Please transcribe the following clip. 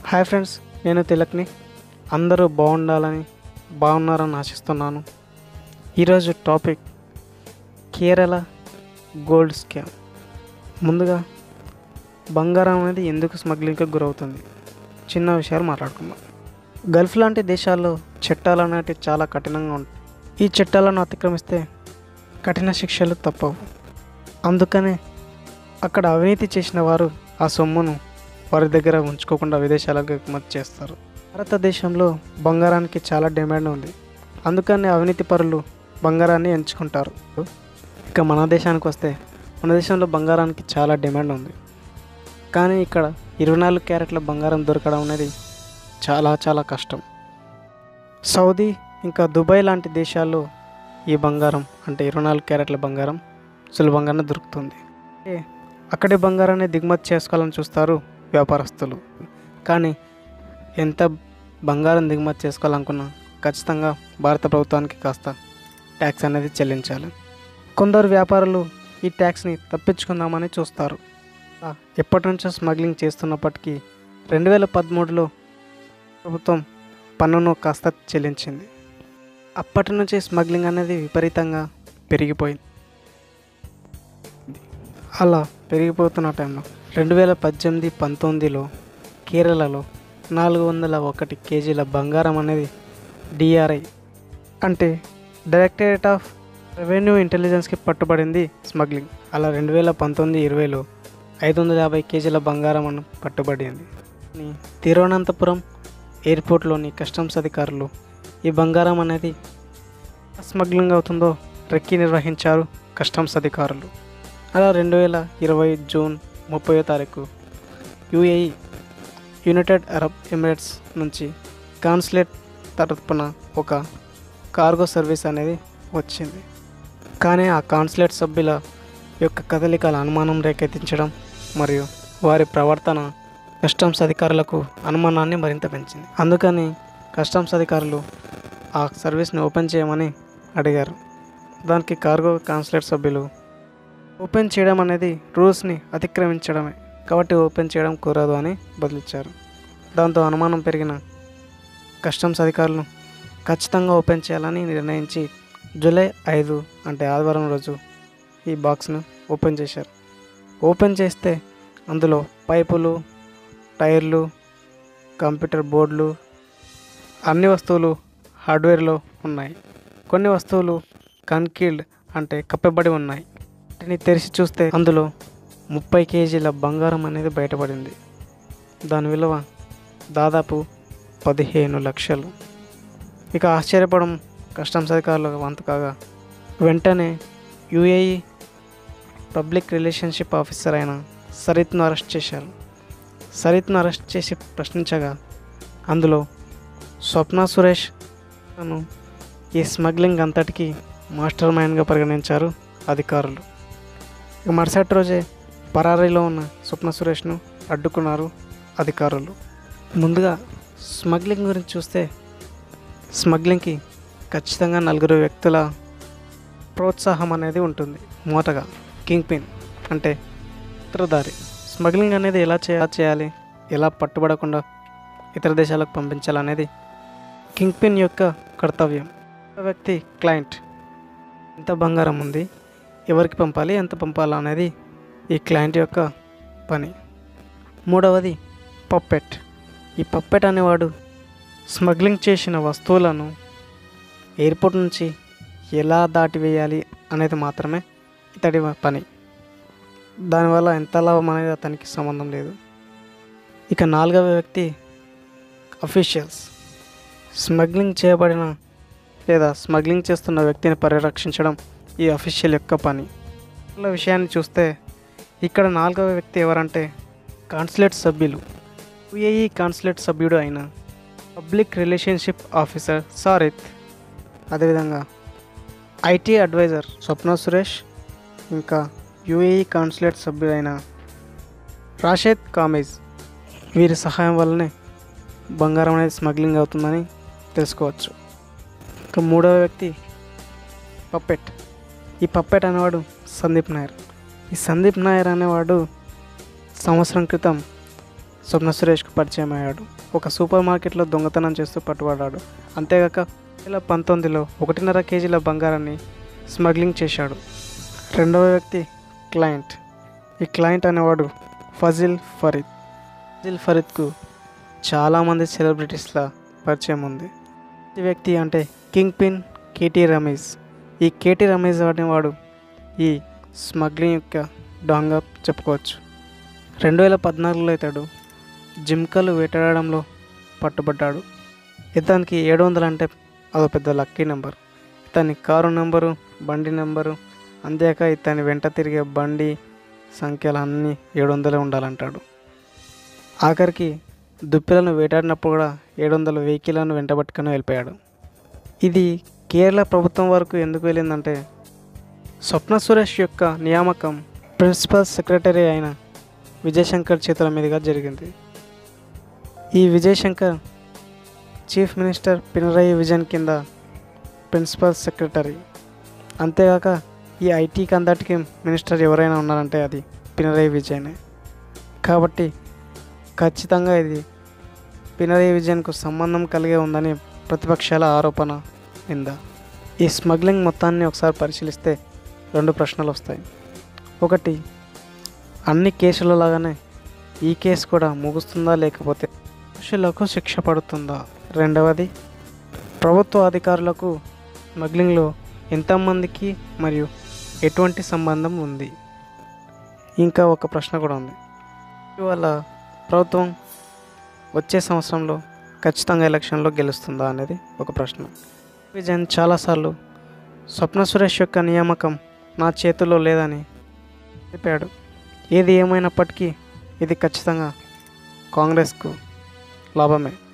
hi friends నేను తిలక్ని అందరూ బాగుండాలని బాగున్నారని ఆశిస్తున్నాను ఈరోజు టాపిక్ కేరళ గోల్డ్ స్కామ్ ముందుగా బంగారం అనేది ఎందుకు స్మగ్లింగ్కి గురవుతుంది చిన్న విషయాలు మాట్లాడుకుందాం గల్ఫ్ లాంటి దేశాల్లో చట్టాలు అనేటివి చాలా కఠినంగా ఉంటాయి ఈ చట్టాలను అతిక్రమిస్తే కఠిన శిక్షలు తప్పవు అందుకనే అక్కడ అవినీతి చేసిన వారు ఆ సొమ్మును వారి దగ్గర ఉంచుకోకుండా విదేశాలకు ఎగుమతి చేస్తారు భారతదేశంలో బంగారానికి చాలా డిమాండ్ ఉంది అందుకని అవినీతి పరులు బంగారాన్ని ఎంచుకుంటారు ఇక మన దేశానికి వస్తే మన దేశంలో బంగారానికి చాలా డిమాండ్ ఉంది కానీ ఇక్కడ ఇరవై నాలుగు క్యారెట్ల బంగారం దొరకడం అనేది చాలా చాలా కష్టం సౌదీ ఇంకా దుబాయ్ లాంటి దేశాల్లో ఈ బంగారం అంటే ఇరవై నాలుగు క్యారెట్ల బంగారం సులభంగానే దొరుకుతుంది అంటే అక్కడి బంగారాన్ని దిగుమతి చేసుకోవాలని చూస్తారు వ్యాపారస్తులు కానీ ఎంత బంగారం దిగుమతి చేసుకోవాలనుకున్నా ఖచ్చితంగా భారత ప్రభుత్వానికి కాస్త ట్యాక్స్ అనేది చెల్లించాలి కొందరు వ్యాపారులు ఈ ట్యాక్స్ని తప్పించుకుందామని చూస్తారు ఆ, ఎప్పటి నుంచో స్మగ్లింగ్ చేస్తున్నప్పటికీ రెండు వేల పదమూడులో ప్రభుత్వం పన్నును కాస్త చెల్లించింది అప్పటి నుంచి స్మగ్లింగ్ అనేది విపరీతంగా పెరిగిపోయింది అలా పెరిగిపోతున్న టైంలో రెండు వేల పద్దెనిమిది పంతొమ్మిదిలో కేరళలో నాలుగు వందల ఒకటి కేజీల బంగారం అనేది డిఆర్ఐ అంటే డైరెక్టరేట్ ఆఫ్ రెవెన్యూ ఇంటెలిజెన్స్కి పట్టుబడింది స్మగ్లింగ్ అలా రెండు వేల పంతొమ్మిది ఇరవైలో ఐదు వందల యాభై కేజీల బంగారం అను పట్టుబడింది కానీ తిరువనంతపురం ఎయిర్పోర్ట్లోని కస్టమ్స్ అధికారులు ఈ బంగారం అనేది స్మగ్లింగ్ అవుతుందో ట్రెక్కి నిర్వహించారు కస్టమ్స్ అధికారులు అలా రెండు వేల ఇరవై జూన్ ముప్పై తారీఖు యుఏఈ యునైటెడ్ అరబ్ ఎమిరేట్స్ నుంచి కాన్సులేట్ తరపున ఒక కార్గో సర్వీస్ అనేది వచ్చింది కానీ ఆ కాన్సులేట్ సభ్యుల యొక్క కదలికల అనుమానం రేకెత్తించడం మరియు వారి ప్రవర్తన కస్టమ్స్ అధికారులకు అనుమానాన్ని మరింత పెంచింది అందుకని కస్టమ్స్ అధికారులు ఆ సర్వీస్ని ఓపెన్ చేయమని అడిగారు దానికి కార్గో కాన్సులేట్ సభ్యులు ఓపెన్ చేయడం అనేది రూల్స్ని అతిక్రమించడమే కాబట్టి ఓపెన్ చేయడం కుదరదు అని బదిలిచ్చారు దాంతో అనుమానం పెరిగిన కస్టమ్స్ అధికారులు ఖచ్చితంగా ఓపెన్ చేయాలని నిర్ణయించి జూలై ఐదు అంటే ఆదివారం రోజు ఈ బాక్స్ను ఓపెన్ చేశారు ఓపెన్ చేస్తే అందులో పైపులు టైర్లు కంప్యూటర్ బోర్డులు అన్ని వస్తువులు హార్డ్వేర్లో ఉన్నాయి కొన్ని వస్తువులు కన్కీల్డ్ అంటే కప్పబడి ఉన్నాయి వాటిని తెరిచి చూస్తే అందులో ముప్పై కేజీల బంగారం అనేది బయటపడింది దాని విలువ దాదాపు పదిహేను లక్షలు ఇక ఆశ్చర్యపడం కస్టమ్స్ అధికారులకు వంతు కాగా వెంటనే యుఏఈ పబ్లిక్ రిలేషన్షిప్ ఆఫీసర్ అయిన సరిత్ను అరెస్ట్ చేశారు సరిత్ను అరెస్ట్ చేసి ప్రశ్నించగా అందులో స్వప్న సురేష్ తను ఈ స్మగ్లింగ్ అంతటికి మాస్టర్ మైండ్గా పరిగణించారు అధికారులు ఇక మరుసటి రోజే పరారీలో ఉన్న స్వప్న సురేష్ను అడ్డుకున్నారు అధికారులు ముందుగా స్మగ్లింగ్ గురించి చూస్తే స్మగ్లింగ్కి ఖచ్చితంగా నలుగురు వ్యక్తుల ప్రోత్సాహం అనేది ఉంటుంది మూతగా కింగ్ పిన్ అంటే సూత్రధారి స్మగ్లింగ్ అనేది ఎలా చేయ చేయాలి ఎలా పట్టుబడకుండా ఇతర దేశాలకు పంపించాలనేది కింగ్ పిన్ యొక్క కర్తవ్యం ఒక వ్యక్తి క్లయింట్ ఎంత బంగారం ఉంది ఎవరికి పంపాలి ఎంత పంపాలి అనేది ఈ క్లయింట్ యొక్క పని మూడవది పప్పెట్ ఈ పప్పెట్ అనేవాడు స్మగ్లింగ్ చేసిన వస్తువులను ఎయిర్పోర్ట్ నుంచి ఎలా దాటివేయాలి అనేది మాత్రమే ఇతడి పని దానివల్ల ఎంత లాభం అనేది అతనికి సంబంధం లేదు ఇక నాలుగవ వ్యక్తి అఫీషియల్స్ స్మగ్లింగ్ చేయబడిన లేదా స్మగ్లింగ్ చేస్తున్న వ్యక్తిని పరిరక్షించడం ఈ అఫీషియల్ యొక్క పని ఇలా విషయాన్ని చూస్తే ఇక్కడ నాలుగవ వ్యక్తి ఎవరంటే కాన్సులేట్ సభ్యులు యుఏఈ కాన్సులేట్ సభ్యుడు అయిన పబ్లిక్ రిలేషన్షిప్ ఆఫీసర్ సారిత్ అదేవిధంగా ఐటీ అడ్వైజర్ స్వప్న సురేష్ ఇంకా యుఏఈ కాన్సులేట్ సభ్యుడైన రాషేద్ కామేజ్ వీరి సహాయం వల్లనే బంగారం అనేది స్మగ్లింగ్ అవుతుందని తెలుసుకోవచ్చు ఇక మూడవ వ్యక్తి పప్పెట్ ఈ పప్పెట్ అనేవాడు సందీప్ నాయర్ ఈ సందీప్ నాయర్ అనేవాడు సంవత్సరం క్రితం స్వప్న సురేష్కు పరిచయం అయ్యాడు ఒక సూపర్ మార్కెట్లో దొంగతనం చేస్తూ పట్టుబడ్డాడు అంతేగాక రెండు వేల పంతొమ్మిదిలో ఒకటిన్నర కేజీల బంగారాన్ని స్మగ్లింగ్ చేశాడు రెండవ వ్యక్తి క్లయింట్ ఈ క్లయింట్ అనేవాడు ఫజిల్ ఫరీద్ ఫజిల్ ఫరీద్కు చాలామంది సెలబ్రిటీస్ల పరిచయం ఉంది ఈ వ్యక్తి అంటే కింగ్ పిన్ కేటీ రమేష్ ఈ కేటీ రమేష్ అనేవాడు ఈ స్మగ్లింగ్ యొక్క డాంగా చెప్పుకోవచ్చు రెండు వేల పద్నాలుగులో ఇతడు జింకలు వేటాడడంలో పట్టుబడ్డాడు ఇతనికి ఏడు వందలు అంటే అదో పెద్ద లక్కీ నెంబర్ ఇతని కారు నెంబరు బండి నెంబరు అంతేక ఇతని వెంట తిరిగే బండి సంఖ్యలు అన్నీ ఏడు వందలే ఉండాలంటాడు ఆఖరికి దుప్పిలను వేటాడినప్పుడు కూడా ఏడు వందల వెహికల్లను వెంటబట్టుకుని వెళ్ళిపోయాడు ఇది కేరళ ప్రభుత్వం వరకు ఎందుకు వెళ్ళిందంటే స్వప్న సురేష్ యొక్క నియామకం ప్రిన్సిపల్ సెక్రటరీ అయిన విజయశంకర్ చేతుల మీదుగా జరిగింది ఈ విజయశంకర్ చీఫ్ మినిస్టర్ పినరయి విజన్ కింద ప్రిన్సిపల్ సెక్రటరీ అంతేగాక ఈ ఐటీకి అందరికీ మినిస్టర్ ఎవరైనా ఉన్నారంటే అది పినరయి విజయనే కాబట్టి ఖచ్చితంగా ఇది పినరయి విజయన్కు సంబంధం కలిగే ఉందని ప్రతిపక్షాల ఆరోపణ నింద ఈ స్మగ్లింగ్ మొత్తాన్ని ఒకసారి పరిశీలిస్తే రెండు ప్రశ్నలు వస్తాయి ఒకటి అన్ని కేసుల లాగానే ఈ కేసు కూడా ముగుస్తుందా లేకపోతే దోషులకు శిక్ష పడుతుందా రెండవది ప్రభుత్వ అధికారులకు స్మగ్లింగ్లో ఎంతమందికి మరియు ఎటువంటి సంబంధం ఉంది ఇంకా ఒక ప్రశ్న కూడా ఉంది ఇవాళ ప్రభుత్వం వచ్చే సంవత్సరంలో ఖచ్చితంగా ఎలక్షన్లో గెలుస్తుందా అనేది ఒక ప్రశ్న విజయన్ చాలాసార్లు స్వప్న సురేష్ యొక్క నియామకం నా చేతిలో లేదని చెప్పాడు ఏది ఏమైనప్పటికీ ఇది ఖచ్చితంగా కాంగ్రెస్కు లాభమే